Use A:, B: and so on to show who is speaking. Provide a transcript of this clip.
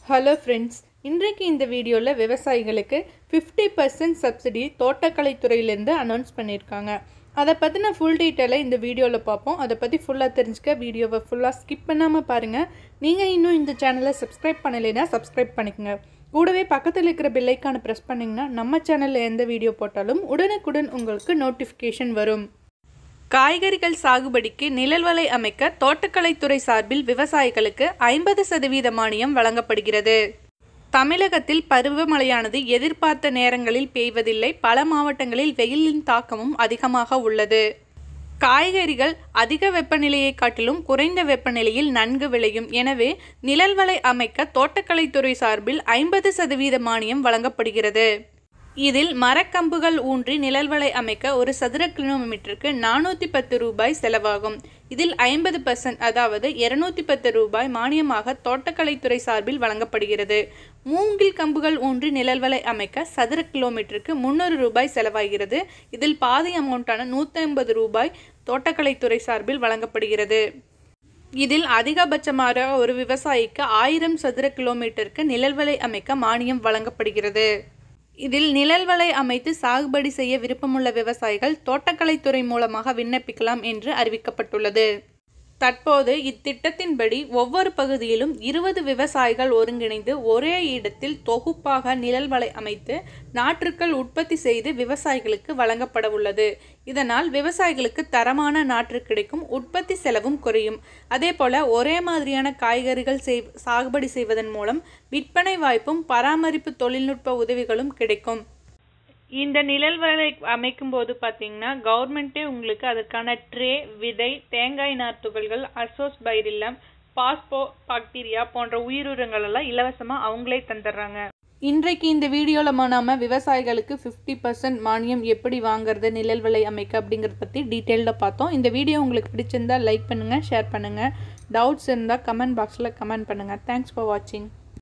A: hello friends இன்றைக்கு இந்த வீடியோவில் விவசாயிகளுக்கு ஃபிஃப்டி பர்சன்ட் சப்சிடி தோட்டக்கலைத்துறையிலேருந்து அனௌன்ஸ் பண்ணியிருக்காங்க அதை பற்றின ஃபுல் டீட்டெயிலை இந்த வீடியோவில் பார்ப்போம் அதை பற்றி ஃபுல்லாக தெரிஞ்சுக்க வீடியோவை ஃபுல்லாக ஸ்கிப் பண்ணாமல் பாருங்கள் நீங்கள் இன்னும் இந்த சேனலை சப்ஸ்கிரைப் பண்ணலைன்னா சப்ஸ்கிரைப் பண்ணிக்கங்க கூடவே பக்கத்தில் இருக்கிற பெல்லைக்கான ப்ரெஸ் பண்ணிங்கன்னா நம்ம சேனலில் எந்த வீடியோ போட்டாலும் உடனுக்குடன் உங்களுக்கு நோட்டிஃபிகேஷன் வரும் காய்கறிகள் சாகுபடிக்கு நிழல்வலை அமைக்க தோட்டக்கலைத்துறை சார்பில் விவசாயிகளுக்கு ஐம்பது சதவீத மானியம் வழங்கப்படுகிறது தமிழகத்தில் பருவமழையானது எதிர்பார்த்த நேரங்களில் பெய்வதில்லை பல மாவட்டங்களில் வெயிலின் தாக்கமும் அதிகமாக உள்ளது காய்கறிகள் அதிக வெப்பநிலையை காட்டிலும் குறைந்த வெப்பநிலையில் நன்கு விளையும் எனவே நிழல்வலை அமைக்க தோட்டக்கலைத்துறை சார்பில் ஐம்பது சதவீத மானியம் வழங்கப்படுகிறது இதில் மரக்கம்புகள் ஊன்றி நிழல்வலை அமைக்க ஒரு சதுர கிலோமீட்டருக்கு நானூற்றி பத்து ரூபாய் செலவாகும் இதில் ஐம்பது பர்சன்ட் அதாவது இருநூத்தி பத்து ரூபாய் மானியமாக தோட்டக்கலைத்துறை சார்பில் வழங்கப்படுகிறது மூங்கில் கம்புகள் ஊன்றி நிழல்வலை அமைக்க சதுர கிலோமீட்டருக்கு முந்நூறு ரூபாய் செலவாகிறது இதில் பாதி அமௌண்ட்டான நூற்றி ஐம்பது ரூபாய் தோட்டக்கலைத்துறை சார்பில் வழங்கப்படுகிறது இதில் அதிகபட்சமாக ஒரு விவசாயிக்கு ஆயிரம் சதுர கிலோமீட்டருக்கு நிழல்வலை அமைக்க மானியம் வழங்கப்படுகிறது இதில் நிழல்வலை அமைத்து சாகுபடி செய்ய விருப்பமுள்ள விவசாயிகள் தோட்டக்கலைத்துறை மூலமாக விண்ணப்பிக்கலாம் என்று அறிவிக்கப்பட்டுள்ளது தற்போது இத்திட்டத்தின்படி ஒவ்வொரு பகுதியிலும் இருபது விவசாயிகள் ஒருங்கிணைந்து ஒரே இடத்தில் தொகுப்பாக நிழல்வலை அமைத்து நாற்றுக்கள் உற்பத்தி செய்து விவசாயிகளுக்கு வழங்கப்பட உள்ளது இதனால் விவசாயிகளுக்கு தரமான நாற்று கிடைக்கும் உற்பத்தி செலவும் குறையும் அதே போல ஒரே மாதிரியான காய்கறிகள் செய் சாகுபடி செய்வதன் மூலம் விற்பனை வாய்ப்பும் பராமரிப்பு தொழில்நுட்ப உதவிகளும் கிடைக்கும் இந்த நிழல் வலை அமைக்கும் போது பார்த்தீங்கன்னா கவர்மெண்ட்டே உங்களுக்கு அதற்கான ட்ரே விதை தேங்காய் நார் துகள்கள் அசோஸ் பைரில்லம் பாஸ்போ பாக்டீரியா போன்ற உயிரினங்கள் எல்லாம் இலவசமாக அவங்களே தந்துடுறாங்க இன்றைக்கு இந்த வீடியோவில் நாம் விவசாயிகளுக்கு ஃபிஃப்டி பர்சன்ட் மானியம் எப்படி வாங்குறது நிழல் விலை அமைக்க அப்படிங்கிறத பற்றி டீட்டெயிலில் பார்த்தோம் இந்த வீடியோ உங்களுக்கு பிடிச்சிருந்தா லைக் பண்ணுங்கள் ஷேர் பண்ணுங்கள் டவுட்ஸ் இருந்தால் கமெண்ட் பாக்ஸில் கமெண்ட் பண்ணுங்கள் தேங்க்ஸ் ஃபார் வாட்சிங்